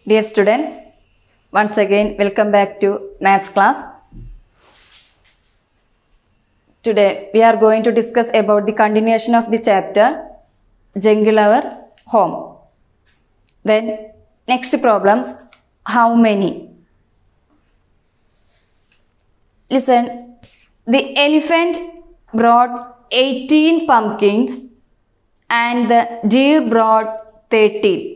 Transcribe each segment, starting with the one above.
Dear students, once again welcome back to maths class. Today we are going to discuss about the continuation of the chapter Jungle Our Home. Then next problems how many? Listen, the elephant brought 18 pumpkins and the deer brought 13.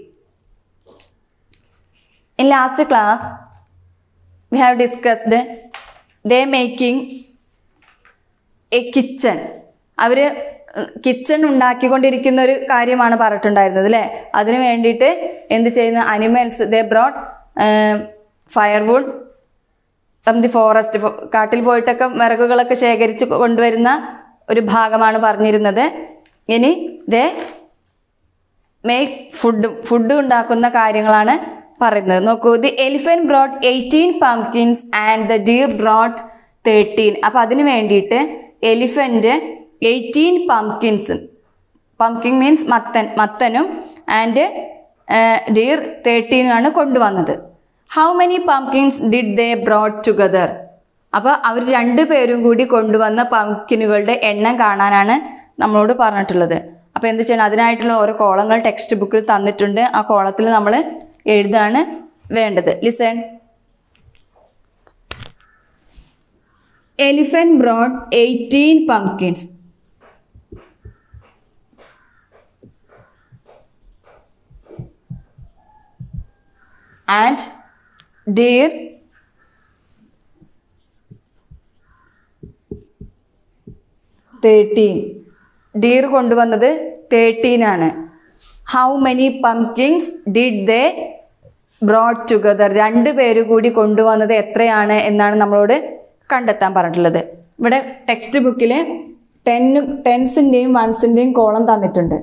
In last class, we have discussed they making a kitchen അവർ kitchen ഉണ്ടാക്കിക്കൊണ്ടിരിക്കുന്ന ഒരു കാര്യമാണ് പറഞ്ഞിട്ടുണ്ടായിരുന്നത് അല്ലേ അതിന് വേണ്ടിയിട്ട് എന്ത് ചെയ്യുന്ന animals they brought firewood from the forest കാട്ടിൽ പോയിട്ടൊക്കെ വിറകുകളൊക്കെ ശേഖരിച്ച് കൊണ്ടുവരുന്ന ഒരു ഭാഗമാണ് പറഞ്ഞിരുന്നത് ഇനി ദേ മേക്ക് ഫുഡ് ഫുഡ് ഉണ്ടാക്കുന്ന കാര്യങ്ങളാണ് പറയുന്നത് നോക്കൂ the elephant brought eighteen pumpkins and the deer brought thirteen അപ്പോൾ അതിന് വേണ്ടിയിട്ട് elephant eighteen pumpkins pumpkin means മത്തൻ മത്തനും ആൻഡ് ഡിയർ തേർട്ടീനാണ് കൊണ്ടുവന്നത് how many pumpkins did they brought together അപ്പോൾ അവർ രണ്ടു പേരും കൂടി കൊണ്ടുവന്ന പംകിനുകളുടെ എണ്ണം കാണാനാണ് നമ്മളോട് പറഞ്ഞിട്ടുള്ളത് അപ്പോൾ എന്ത് ചെയ്യണം അതിനായിട്ടുള്ള ഓരോ കോളങ്ങൾ ടെക്സ്റ്റ് ബുക്കിൽ തന്നിട്ടുണ്ട് ആ കോളത്തിൽ നമ്മൾ എഴുതാണ് വേണ്ടത് listen elephant brought eighteen pumpkins and deer thirteen deer കൊണ്ടുവന്നത് തേർട്ടീൻ ആണ് how many pumpkins did they brought together രണ്ട് പേര് കൂടി കൊണ്ടുവന്നത് എത്രയാണ് എന്നാണ് നമ്മളോട് കണ്ടെത്താൻ പറഞ്ഞിട്ടുള്ളത് ഇവിടെ ടെക്സ്റ്റ് ബുക്കിൽ ടെൻ ടെൻസിൻ്റെയും വൺസിൻ്റെയും കോളം തന്നിട്ടുണ്ട്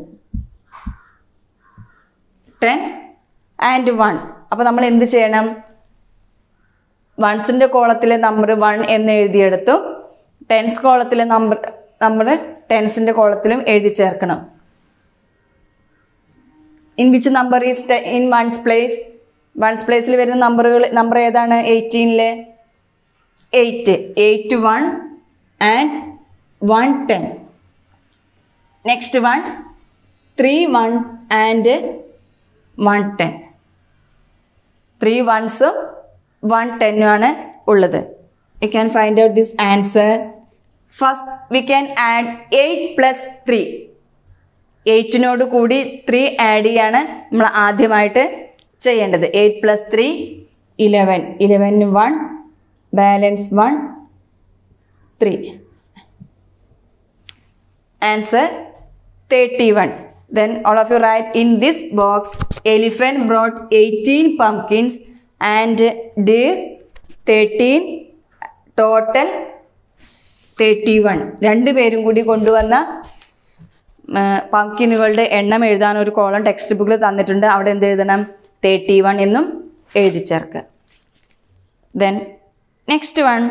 ടെൻ ആൻഡ് വൺ അപ്പോൾ നമ്മൾ എന്ത് ചെയ്യണം വൺസിൻ്റെ കോളത്തിലെ നമ്പർ വൺ എന്ന് എഴുതിയെടുത്തു ടെൻസ് കോളത്തിലെ നമ്പർ നമ്പർ ടെൻസിൻ്റെ കോളത്തിലും എഴുതി ചേർക്കണം in which number is in ones place ones പ്ലേസിൽ വരുന്ന നമ്പറുകൾ നമ്പർ ഏതാണ് എയ്റ്റീനിലെ eight eight one and one ten next one three one and one ten three വൺസും വൺ ടെന്നുമാണ് ഉള്ളത് you can find out this answer first we can add eight plus three എയ്റ്റിനോട് കൂടി ത്രീ ആഡ് ചെയ്യാണ് നമ്മൾ ആദ്യമായിട്ട് ചെയ്യേണ്ടത് eight plus three eleven eleven one balance one three answer thirty one then all of you write in this box elephant brought 18 pumpkins and deer 13 total 31 രണ്ട് പേരും കൂടി കൊണ്ടുവന്ന പംകിനുകളുടെ എണ്ണം എഴുതാൻ ഒരു കോളം ടെക്സ്റ്റ് ബുക്കിൽ തന്നിട്ടുണ്ട് അവിടെ എന്ത് എഴുതണം തേർട്ടി വൺ എന്നും എഴുതി ചേർക്കുക then next one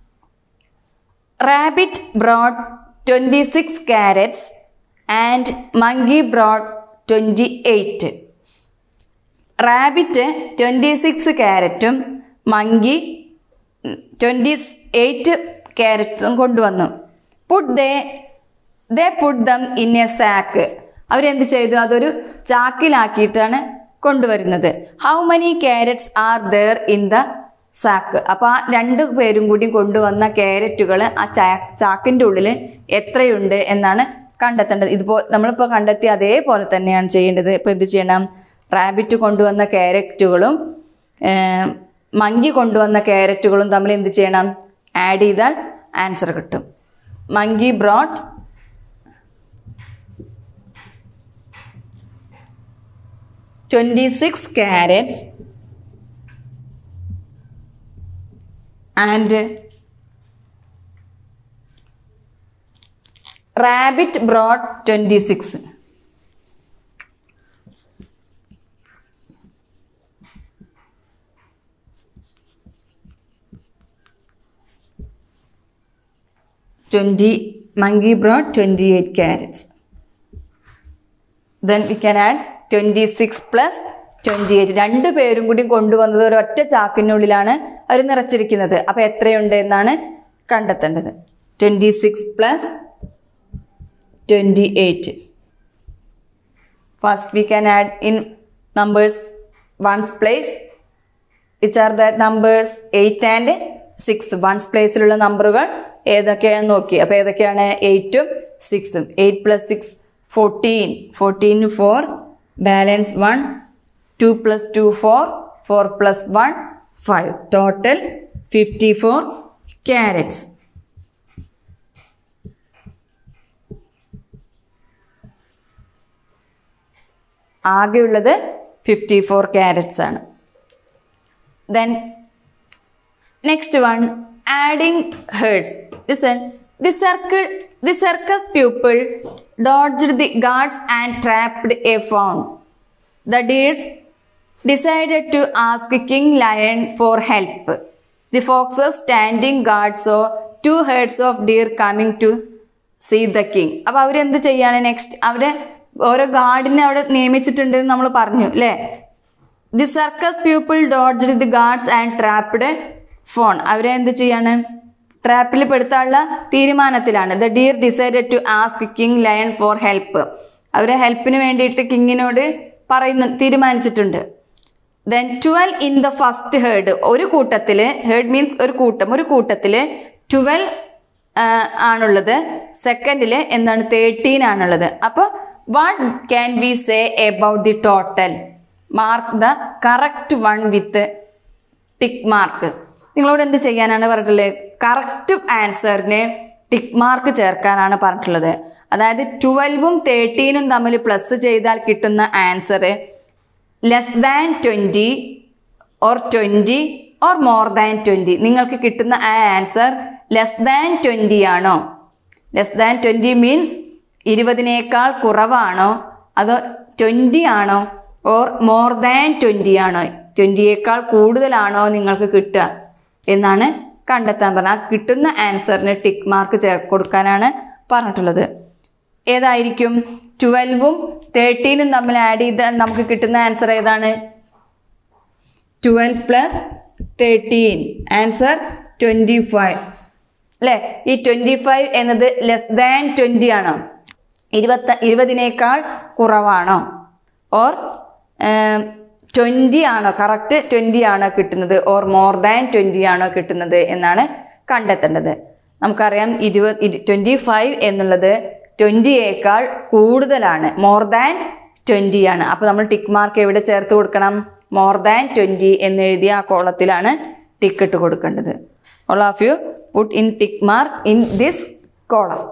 rabbit brought twenty six carrots and monkey brought twenty eight rabbit twenty six ക്യാരറ്റും മങ്കി ട്വൻറ്റി എയ്റ്റ് ക്യാരറ്റും കൊണ്ടുവന്നു put they they put them in a sack അവരെന്ത് ചെയ്തു അതൊരു ചാക്കിലാക്കിയിട്ടാണ് കൊണ്ടുവരുന്നത് how many carrots are there in the sack അപ്പോൾ ആ രണ്ട് പേരും കൂടി കൊണ്ടുവന്ന ക്യാരറ്റുകൾ ആ ചാ ചാക്കിൻ്റെ ഉള്ളിൽ എത്രയുണ്ട് എന്നാണ് കണ്ടെത്തേണ്ടത് ഇതിപ്പോൾ നമ്മളിപ്പോൾ കണ്ടെത്തി അതേപോലെ തന്നെയാണ് ചെയ്യേണ്ടത് ഇപ്പോൾ എന്ത് ചെയ്യണം റാബിറ്റ് കൊണ്ടുവന്ന ക്യാരറ്റുകളും മങ്കി കൊണ്ടുവന്ന ക്യാരറ്റുകളും തമ്മിൽ എന്ത് ചെയ്യണം ആഡ് ചെയ്താൽ ആൻസർ കിട്ടും monkey brought twenty six carrots and rabbit brought twenty six twenty monkey brought 28 carrots. Then we can add 26 plus twenty eight രണ്ട് പേരും കൂടി കൊണ്ടുവന്നത് ഒരു ഒറ്റ ചാക്കിനുള്ളിലാണ് അവർ നിറച്ചിരിക്കുന്നത് അപ്പോൾ എത്രയുണ്ട് എന്നാണ് കണ്ടെത്തേണ്ടത് twenty six plus twenty eight first we can add in numbers ones place which are the numbers eight and six ones പ്ലേസിലുള്ള നമ്പറുകൾ ഏതൊക്കെയാണെന്ന് നോക്കി അപ്പോൾ ഏതൊക്കെയാണ് എയ്റ്റും സിക്സും eight plus six fourteen fourteen four balance one two plus two four four plus one five total fifty four carrots ആകെയുള്ളത് fifty four carrots ആണ് then next one adding herds listen the circle the circus people dodged the guards and trapped a fawn the deers decided to ask King Lion for help. The foxes standing guard saw two herds of deer coming to see the king. അപ്പോൾ അവരെന്ത് ചെയ്യാണ് next അവരെ ഓരോ ഗാർഡിനെ അവിടെ നിയമിച്ചിട്ടുണ്ട് എന്ന് നമ്മൾ പറഞ്ഞു അല്ലേ the circus people dodged the guards and trapped fawn അവരെ എന്ത് ചെയ്യാണ് ട്രാപ്പിൽ പെടുത്താനുള്ള തീരുമാനത്തിലാണ് the deer decided to ask king lion for help അവരെ ഹെൽപ്പിന് വേണ്ടിയിട്ട് കിങ്ങിനോട് പറയുന്ന തീരുമാനിച്ചിട്ടുണ്ട് then twelve in the first herd ഒരു കൂട്ടത്തിൽ ഹേർഡ് മീൻസ് ഒരു കൂട്ടം ഒരു കൂട്ടത്തിൽ ട്വൽവ് ആണുള്ളത് സെക്കൻഡിൽ എന്താണ് തേർട്ടീൻ ആണുള്ളത് അപ്പോൾ what can we say about the total mark the correct one with tick mark നിങ്ങളോട് എന്ത് ചെയ്യാനാണ് പറഞ്ഞിട്ടുള്ളത് കറക്റ്റ് ആൻസറിന് ടിക്ക് മാർക്ക് ചേർക്കാനാണ് പറഞ്ഞിട്ടുള്ളത് അതായത് ട്വൽവും തേർട്ടീനും തമ്മിൽ പ്ലസ് ചെയ്താൽ കിട്ടുന്ന answer less than twenty or twenty or more than twenty നിങ്ങൾക്ക് കിട്ടുന്ന ആ ആൻസർ ലെസ് ദാൻ ട്വൻറ്റി ആണോ ലെസ് ദാൻ ട്വൻറ്റി മീൻസ് ഇരുപതിനേക്കാൾ കുറവാണോ അതോ ട്വൻറ്റി ആണോ ഓർ മോർ ദാൻ ട്വൻറ്റി ആണോ ട്വൻറ്റിയേക്കാൾ കൂടുതലാണോ നിങ്ങൾക്ക് കിട്ടുക എന്നാണ് കണ്ടെത്താൻ പറഞ്ഞത് ആ കിട്ടുന്ന ആൻസറിന് ടിക്ക് മാർക്ക് ചേർ കൊടുക്കാനാണ് പറഞ്ഞിട്ടുള്ളത് ഏതായിരിക്കും ട്വൽവും തേർട്ടീനും തമ്മിൽ ആഡ് ചെയ്താൽ നമുക്ക് കിട്ടുന്ന ആൻസർ ഏതാണ് twelve plus thirteen answer twenty five അല്ലേ ഈ ട്വൻറ്റി ഫൈവ് എന്നത് ലെസ് ദാൻ ട്വൻറ്റി ആണോ ഇരുപത്ത ഇരുപതിനേക്കാൾ കുറവാണോ ഓർ ട്വൻറ്റി ആണോ കറക്റ്റ് ട്വൻറ്റി ആണോ കിട്ടുന്നത് ഓർ മോർ ദാൻ ട്വൻറ്റി ആണോ കിട്ടുന്നത് എന്നാണ് കണ്ടെത്തേണ്ടത് നമുക്കറിയാം ഇരുപത് ട്വൻറ്റി ഫൈവ് എന്നുള്ളത് ട്വൻറ്റിയേക്കാൾ കൂടുതലാണ് മോർ ദാൻ ട്വൻറ്റി ആണ് അപ്പോൾ നമ്മൾ ടിക്ക് മാർക്ക് എവിടെ ചേർത്ത് കൊടുക്കണം മോർ ദാൻ ട്വൻറ്റി എന്നെഴുതിയ ആ കോളത്തിലാണ് ടിക്ക് ഇട്ട് കൊടുക്കേണ്ടത് all of you put in tick mark in this column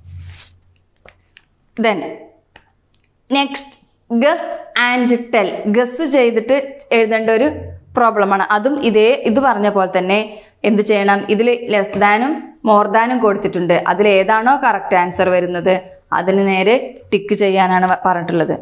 then next guess and tell guess ചെയ്തിട്ട് എഴുതേണ്ട ഒരു പ്രോബ്ലമാണ് അതും ഇതേ ഇത് പറഞ്ഞ പോലെ തന്നെ എന്ത് ചെയ്യണം ഇതിൽ ലെസ് ദാനും മോർ ദാനും കൊടുത്തിട്ടുണ്ട് അതിൽ ഏതാണോ കറക്റ്റ് ആൻസർ വരുന്നത് അതിന് നേരെ ടിക്ക് ചെയ്യാനാണ് പറഞ്ഞിട്ടുള്ളത്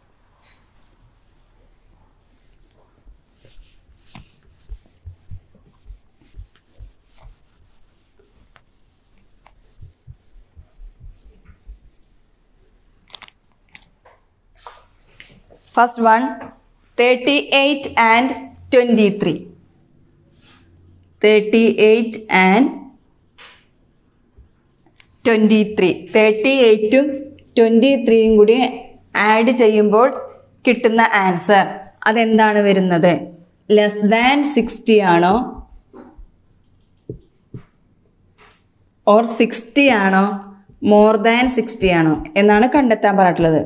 First one 38 and 23. 38 and 23. 38ഉം 23യും കൂടി ആഡ് ചെയ്യുമ്പോൾ കിട്ടുന്ന ആൻസർ അതെന്താണ് വരുന്നത് ലെസ് ദാൻ സിക്സ്റ്റി ആണോ ഓർ സിക്സ്റ്റി ആണോ മോർ ദാൻ സിക്സ്റ്റി ആണോ എന്നാണ് കണ്ടെത്താൻ പറഞ്ഞിട്ടുള്ളത്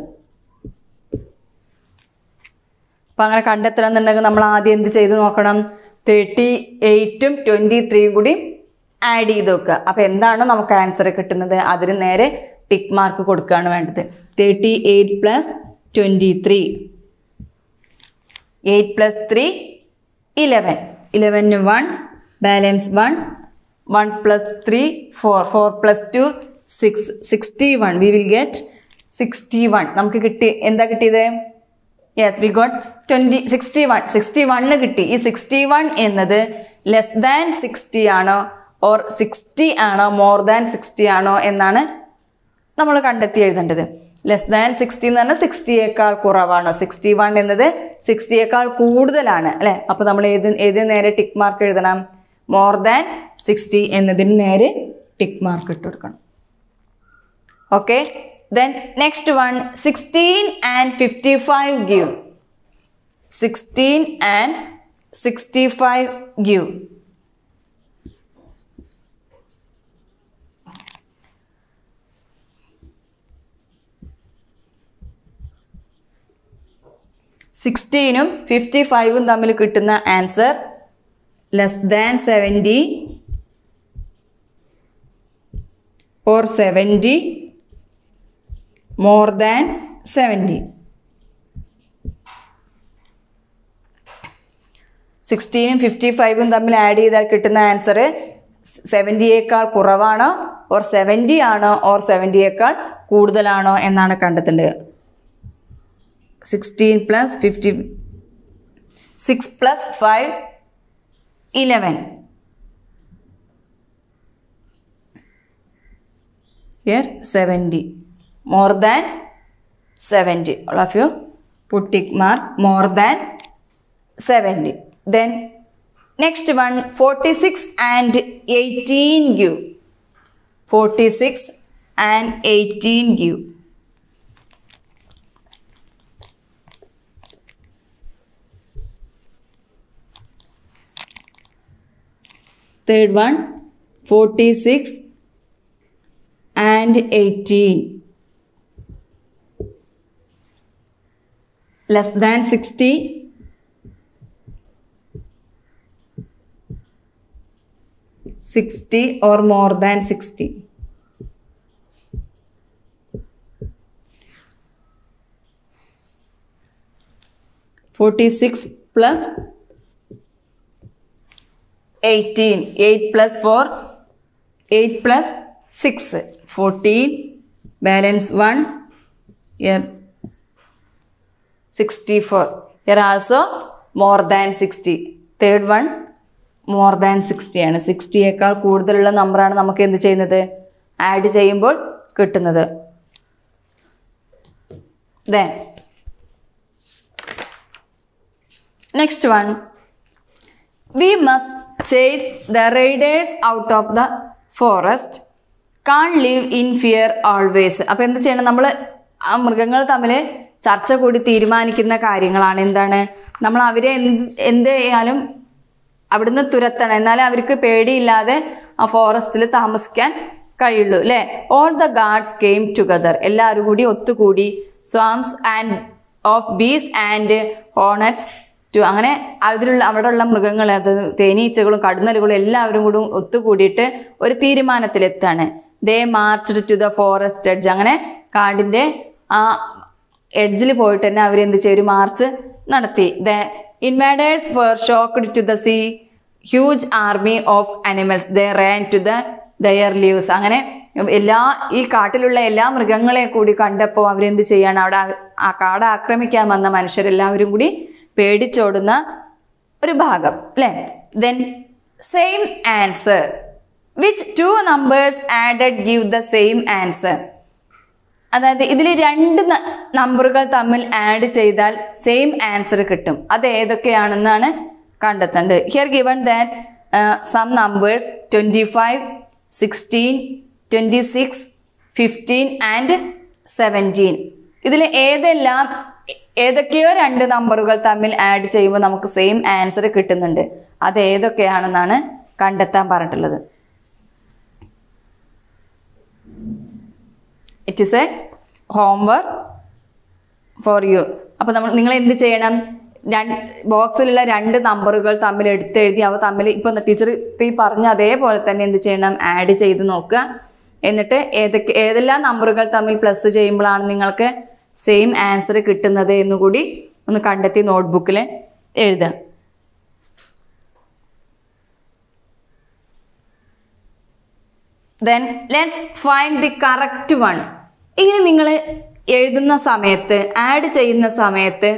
അപ്പം അങ്ങനെ കണ്ടെത്തണം എന്നുണ്ടെങ്കിൽ നമ്മൾ ആദ്യം എന്ത് ചെയ്ത് നോക്കണം തേർട്ടി എയ്റ്റും ട്വൻറ്റി ത്രീയും കൂടി ആഡ് ചെയ്ത് വെക്കുക അപ്പോൾ എന്താണോ നമുക്ക് ആൻസർ കിട്ടുന്നത് അതിന് നേരെ ടിക്ക് മാർക്ക് കൊടുക്കുകയാണ് വേണ്ടത് thirty eight plus twenty three eight plus three eleven ഇലവന് one balance one one plus three four four plus two six sixty one we will get sixty one നമുക്ക് കിട്ടി എന്താ കിട്ടിയത് yes we got twenty sixty one sixty one കിട്ടി ഈ sixty one എന്നത് less than sixty ആണോ or sixty ആണോ more than sixty ആണോ എന്നാണ് നമ്മൾ കണ്ടെത്തി എഴുതേണ്ടത് ലെസ് ദാൻ സിക്സ്റ്റി എന്ന് പറഞ്ഞാൽ സിക്സ്റ്റിയേക്കാൾ കുറവാണ് സിക്സ്റ്റി വൺ എന്നത് സിക്സ്റ്റിയേക്കാൾ കൂടുതലാണ് അല്ലേ അപ്പോൾ നമ്മൾ ഏത് ഏത് നേരെ ടിക്ക് മാർക്ക് എഴുതണം മോർ ദാൻ സിക്സ്റ്റി എന്നതിന് നേരെ ടിക്ക് മാർക്ക് ഇട്ട് കൊടുക്കണം okay then next one sixteen and fifty five give sixteen and sixty five give സിക്സ്റ്റീനും ഫിഫ്റ്റി ഫൈവും തമ്മിൽ കിട്ടുന്ന answer less than seventy or seventy more than seventy സിക്സ്റ്റീനും ഫിഫ്റ്റി ഫൈവും തമ്മിൽ ആഡ് ചെയ്താൽ കിട്ടുന്ന ആൻസർ സെവൻറ്റിയേക്കാൾ കുറവാണോ ഓർ സെവൻറ്റി ആണോ ഓർ സെവൻറ്റിയേക്കാൾ കൂടുതലാണോ എന്നാണ് കണ്ടെത്തേണ്ടത് sixteen plus fifty six plus five eleven here 70 more than 70 all of you put tick mark more than 70 then next one 46 and 18 give 46 and 18 give third one 46 and 18 less than 60 60 or more than 60 46 plus 18 8 plus 4 8 plus 6 14 balance 1 here 64 here also more than 60 third one more than sixty ആണ് സിക്സ്റ്റിയേക്കാൾ കൂടുതലുള്ള നമ്പറാണ് നമുക്ക് എന്ത് ചെയ്യുന്നത് add ചെയ്യുമ്പോൾ കിട്ടുന്നത് then next one we must chase the raiders out of the forest can't live in fear always അപ്പോൾ എന്ത് ചെയ്യണം നമ്മൾ ആ മൃഗങ്ങൾ തമ്മിൽ ചർച്ച കൂടി തീരുമാനിക്കുന്ന കാര്യങ്ങളാണ് എന്താണ് നമ്മൾ അവരെ എന്ത് എന്ത് ചെയ്യാനും അവിടുന്ന് തുരത്തണം എന്നാലേ അവർക്ക് പേടിയില്ലാതെ ആ ഫോറസ്റ്റിൽ താമസിക്കാൻ കഴിയുള്ളൂ അല്ലേ all the gods came together എല്ലാവരും കൂടി ഒത്തുകൂടി swarms and of bees and hornets to അങ്ങനെ അതിലുള്ള അവിടെയുള്ള മൃഗങ്ങൾ അത് തേനീച്ചകളും കടന്നലുകളും എല്ലാവരും കൂടി ഒത്തുകൂടിയിട്ട് ഒരു തീരുമാനത്തിലെത്താണ് they marched to the forest edge അങ്ങനെ കാടിൻ്റെ ആ എഡ്ജിൽ പോയിട്ട് തന്നെ അവരെന്ത് ചെയ്യും ഒരു മാർച്ച് നടത്തി the invaders were shocked to the see huge army of animals they ran to the their leaves അങ്ങനെ എല്ലാ ഈ കാട്ടിലുള്ള എല്ലാ മൃഗങ്ങളെ കൂടി കണ്ടപ്പോൾ അവരെന്ത് ചെയ്യാണ് അവിടെ ആ കാട് ആക്രമിക്കാൻ വന്ന മനുഷ്യരെല്ലാവരും കൂടി പേടിച്ചോടുന്ന ഒരു ഭാഗം അല്ലേ then same answer which two numbers added give the same answer അതായത് ഇതിൽ രണ്ട് നമ്പറുകൾ തമ്മിൽ ആഡ് ചെയ്താൽ സെയിം ആൻസർ കിട്ടും അത് ഏതൊക്കെയാണെന്നാണ് കണ്ടെത്തേണ്ടത് here given that some numbers twenty five sixteen twenty six fifteen and seventeen ഇതിൽ ഏതെല്ലാം ഏതൊക്കെയോ രണ്ട് നമ്പറുകൾ തമ്മിൽ ആഡ് ചെയ്യുമ്പോൾ നമുക്ക് സെയിം ആൻസർ കിട്ടുന്നുണ്ട് അത് ഏതൊക്കെയാണെന്നാണ് കണ്ടെത്താൻ പറഞ്ഞിട്ടുള്ളത് it is a homework for you അപ്പോൾ നമ്മൾ നിങ്ങൾ എന്ത് ചെയ്യണം രണ്ട് ബോക്സിലുള്ള രണ്ട് നമ്പറുകൾ തമ്മിൽ എടുത്തെഴുതി അവ തമ്മിൽ ഇപ്പോൾ ടീച്ചർ ഇപ്പോൾ ഈ പറഞ്ഞ അതേപോലെ തന്നെ എന്ത് ചെയ്യണം ആഡ് ചെയ്ത് നോക്കുക എന്നിട്ട് ഏതൊക്കെ ഏതെല്ലാം നമ്പറുകൾ തമ്മിൽ പ്ലസ് ചെയ്യുമ്പോഴാണ് നിങ്ങൾക്ക് സെയിം ആൻസർ കിട്ടുന്നത് എന്നുകൂടി ഒന്ന് കണ്ടെത്തി നോട്ട്ബുക്കിൽ എഴുതുക then let's find the correct one ഇങ്ങനെ നിങ്ങൾ എഴുതുന്ന സമയത്ത് ആഡ് ചെയ്യുന്ന സമയത്ത്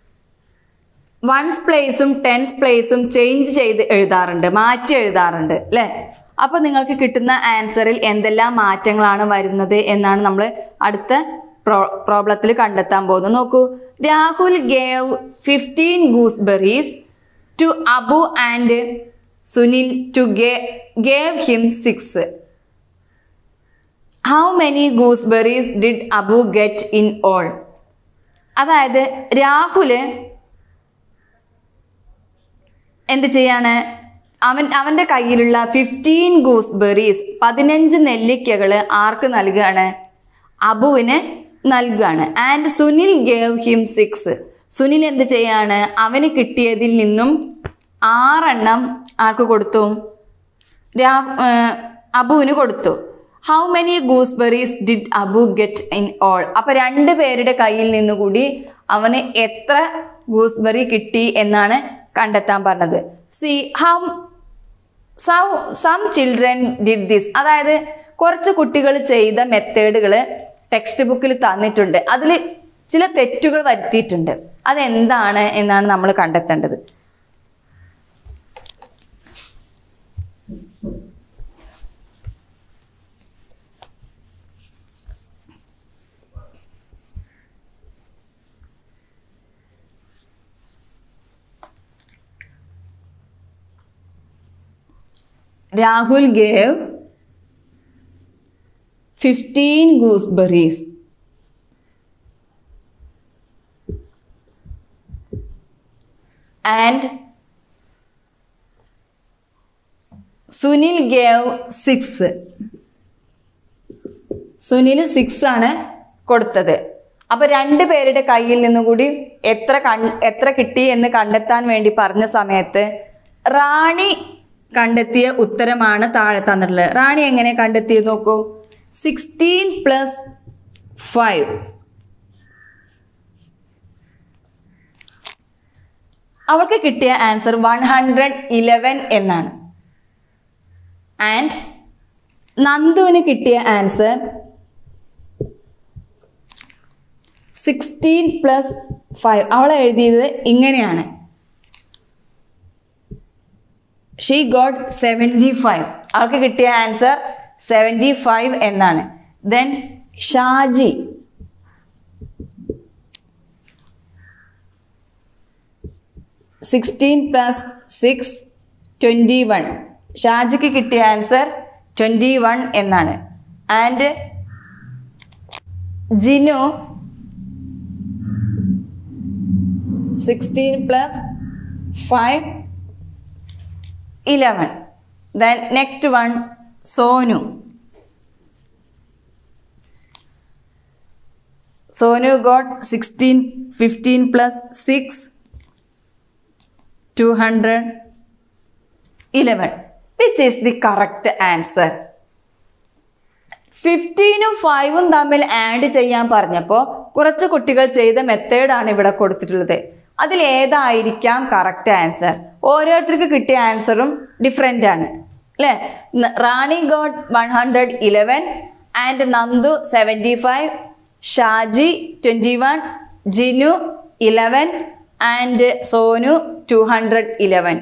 വൺസ് പ്ലേസും ടെൻസ് പ്ലേസും ചേഞ്ച് ചെയ്ത് എഴുതാറുണ്ട് മാറ്റി എഴുതാറുണ്ട് അല്ലേ അപ്പോൾ നിങ്ങൾക്ക് കിട്ടുന്ന ആൻസറിൽ എന്തെല്ലാം മാറ്റങ്ങളാണ് വരുന്നത് എന്നാണ് നമ്മൾ അടുത്ത പ്രോബ്ലത്തിൽ കണ്ടെത്താൻ പോകുന്നത് നോക്കൂ Rahul gave fifteen gooseberries to Abu and Sunil to gave him six how many gooseberries did Abu get in all അതായത് രാഹുല് എന്ത് ചെയ്യാണ് അവൻ അവൻ്റെ കയ്യിലുള്ള ഫിഫ്റ്റീൻ ഗൂസ്ബെറീസ് പതിനഞ്ച് നെല്ലിക്കകൾ ആർക്ക് നൽകുകയാണ് അബുവിന് നൽകുകയാണ് and Sunil gave him six Sunil എന്ത് ചെയ്യാണ് അവന് കിട്ടിയതിൽ നിന്നും ആറെണ്ണം ആർക്ക് കൊടുത്തു രാ ഏർ അബുവിന് കൊടുത്തു how many gooseberries did Abu get in all അപ്പോൾ രണ്ട് പേരുടെ കയ്യിൽ നിന്ന് കൂടി അവന് എത്ര ഗൂസ്ബെറി കിട്ടി എന്നാണ് കണ്ടെത്താൻ പറഞ്ഞത് see how so some children did this അതായത് കുറച്ച് കുട്ടികൾ ചെയ്ത മെത്തേഡുകൾ ടെക്സ്റ്റ് ബുക്കിൽ തന്നിട്ടുണ്ട് അതിൽ ചില തെറ്റുകൾ വരുത്തിയിട്ടുണ്ട് അതെന്താണ് എന്നാണ് നമ്മൾ കണ്ടെത്തേണ്ടത് Rahul gave fifteen gooseberries and Sunil gave six Sunil six ആണ് കൊടുത്തത് അപ്പൊ രണ്ട് പേരുടെ കയ്യിൽ നിന്നും കൂടി എത്ര കൺ എത്ര കിട്ടി എന്ന് കണ്ടെത്താൻ വേണ്ടി പറഞ്ഞ സമയത്ത് റാണി കണ്ടെത്തിയ ഉത്തരമാണ് താഴെ തന്നിട്ടുള്ളത് റാണി എങ്ങനെ കണ്ടെത്തിയത് നോക്കൂ സിക്സ്റ്റീൻ പ്ലസ് ഫൈവ് അവൾക്ക് കിട്ടിയ ആൻസർ വൺ ഹൺഡ്രഡ് ഇലവൻ എന്നാണ് ആൻഡ് നന്ദുവിന് കിട്ടിയ ആൻസർ സിക്സ്റ്റീൻ പ്ലസ് ഫൈവ് അവൾ എഴുതിയത് ഇങ്ങനെയാണ് ഷീ ഗോട്ട് സെവൻറ്റി ഫൈവ് അവൾക്ക് കിട്ടിയ ആൻസർ സെവൻറ്റി ഫൈവ് എന്നാണ് then Shaji sixteen plus six twenty one ഷാജിക്ക് കിട്ടിയ ആൻസർ ട്വൻറ്റി വൺ എന്നാണ് and Jinu sixteen plus five eleven then next one Sonu Sonu got sixteen fifteen plus six two hundred eleven which is the correct answer ഫിഫ്റ്റീനും ഫൈവും തമ്മിൽ add ചെയ്യാൻ പറഞ്ഞപ്പോൾ കുറച്ച് കുട്ടികൾ ചെയ്ത മെത്തേഡാണ് ഇവിടെ കൊടുത്തിട്ടുള്ളത് അതിൽ ഏതായിരിക്കാം കറക്റ്റ് ആൻസർ ഓരോരുത്തർക്ക് കിട്ടിയ ആൻസറും ഡിഫറെൻ്റ് ആണ് അല്ലേ ന- Rani got one hundred eleven and Nandu seventy five Shaji twenty one Jinu eleven and Sonu two hundred eleven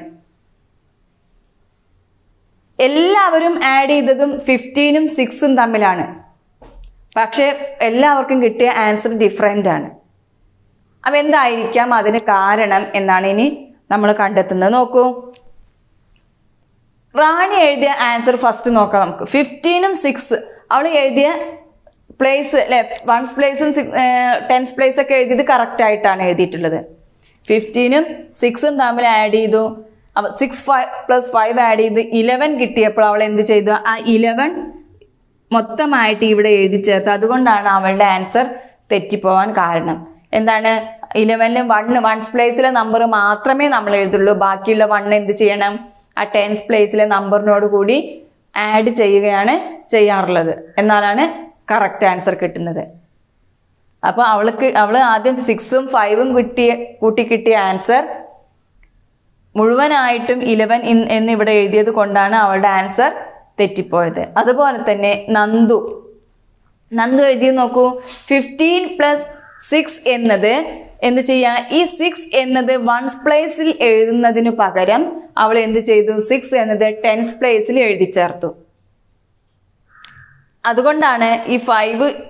എല്ലാവരും ആഡ് ചെയ്തതും ഫിഫ്റ്റീനും സിക്സും തമ്മിലാണ് പക്ഷേ എല്ലാവർക്കും കിട്ടിയ ആൻസർ ഡിഫറെൻ്റ് ആണ് അപ്പം എന്തായിരിക്കാം അതിന് കാരണം എന്നാണ് ഇനി നമ്മൾ കണ്ടെത്തുന്നത് നോക്കൂ റാണി എഴുതിയ ആൻസർ ഫസ്റ്റ് നോക്കാം നമുക്ക് ഫിഫ്റ്റീനും സിക്സ് അവൾ എഴുതിയ പ്ലേസ് അല്ലെ വൺസ് പ്ലേസും ടെൻസ് പ്ലേസ് ഒക്കെ എഴുതിയത് കറക്റ്റ് ആയിട്ടാണ് എഴുതിയിട്ടുള്ളത് ഫിഫ്റ്റീനും സിക്സും തമ്മിൽ ആഡ് ചെയ്തു അപ്പോൾ six five plus five add ചെയ്ത് ഇലവൻ കിട്ടിയപ്പോൾ അവൾ എന്ത് ചെയ്തു ആ ഇലവൻ മൊത്തമായിട്ട് ഇവിടെ എഴുതി ചേർത്ത് അതുകൊണ്ടാണ് അവളുടെ ആൻസർ തെറ്റിപ്പോവാൻ കാരണം എന്താണ് ഇലവനിൽ വണ്ണ് വൺസ് പ്ലേസിലെ നമ്പർ മാത്രമേ നമ്മൾ എഴുതുള്ളൂ ബാക്കിയുള്ള വണ്ണ് എന്ത് ചെയ്യണം ആ ടെൻസ് പ്ലേസിലെ നമ്പറിനോട് കൂടി ആഡ് ചെയ്യുകയാണ് ചെയ്യാറുള്ളത് എന്നാലാണ് കറക്റ്റ് ആൻസർ കിട്ടുന്നത് അപ്പോൾ അവൾക്ക് അവൾ ആദ്യം സിക്സും ഫൈവും കിട്ടിയ കൂട്ടി കിട്ടിയ ആൻസർ മുഴുവനായിട്ടും ഇലവൻ എന്നിവിടെ എഴുതിയത് കൊണ്ടാണ് അവളുടെ ആൻസർ തെറ്റിപ്പോയത് അതുപോലെ തന്നെ നന്ദു നന്ദു എഴുതി നോക്കൂ ഫിഫ്റ്റീൻ പ്ലസ് സിക്സ് എന്നത് എന്ത് ചെയ്യുക ഈ സിക്സ് എന്നത് വൺസ് പ്ലേസിൽ എഴുതുന്നതിന് പകരം അവൾ എന്ത് ചെയ്തു സിക്സ് എന്നത് ടെൻസ് പ്ലേസിൽ എഴുതി ചേർത്തു അതുകൊണ്ടാണ് ഈ five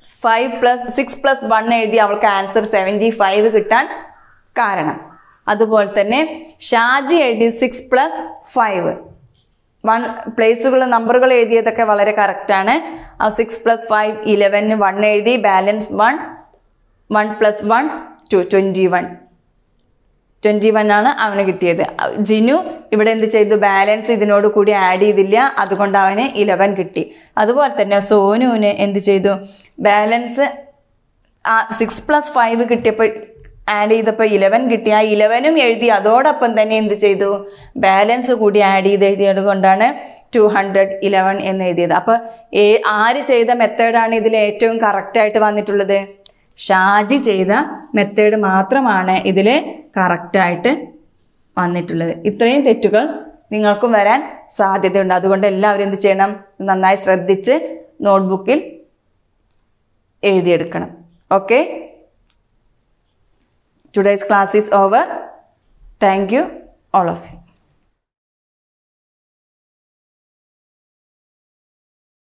five plus six plus one എഴുതി അവൾക്ക് ആൻസർ സെവൻറ്റി ഫൈവ് കിട്ടാൻ കാരണം അതുപോലെ തന്നെ ഷാജി എഴുതി സിക്സ് പ്ലസ് ഫൈവ് വൺ പ്ലേസുകൾ നമ്പറുകൾ എഴുതിയതൊക്കെ വളരെ കറക്റ്റാണ് ആ സിക്സ് പ്ലസ് ഫൈവ് ഇലവന് വൺ എഴുതി balance one one plus one two twenty one twenty one ആണ് അവന് കിട്ടിയത് ജിനു ഇവിടെ എന്ത് ചെയ്തു ബാലൻസ് ഇതിനോട് കൂടി ആഡ് ചെയ്തില്ല അതുകൊണ്ട് അവന് ഇലവൻ കിട്ടി അതുപോലെ തന്നെ സോനുവിന് എന്ത് ചെയ്തു ബാലൻസ് സിക്സ് പ്ലസ് ഫൈവ് കിട്ടിയപ്പോൾ ആഡ് ചെയ്തപ്പോൾ ഇലവൻ കിട്ടി ആ ഇലവനും എഴുതി അതോടൊപ്പം തന്നെ എന്ത് ചെയ്തു ബാലൻസ് കൂടി ആഡ് ചെയ്ത് എഴുതിയത് കൊണ്ടാണ് ടു ഹൺഡ്രഡ് ഇലവൻ എന്ന് എഴുതിയത് അപ്പോൾ ഏ ആര് ചെയ്ത മെത്തേഡാണ് ഇതിൽ ഏറ്റവും കറക്റ്റായിട്ട് വന്നിട്ടുള്ളത് ഷാജി ചെയ്ത മെത്തേഡ് മാത്രമാണ് ഇതിൽ കറക്റ്റായിട്ട് വന്നിട്ടുള്ളത് ഇത്രയും തെറ്റുകൾ നിങ്ങൾക്കും വരാൻ സാധ്യതയുണ്ട് അതുകൊണ്ട് എല്ലാവരും എന്ത് ചെയ്യണം നന്നായി ശ്രദ്ധിച്ച് നോട്ട്ബുക്കിൽ എഴുതിയെടുക്കണം okay today's class is over thank you all of U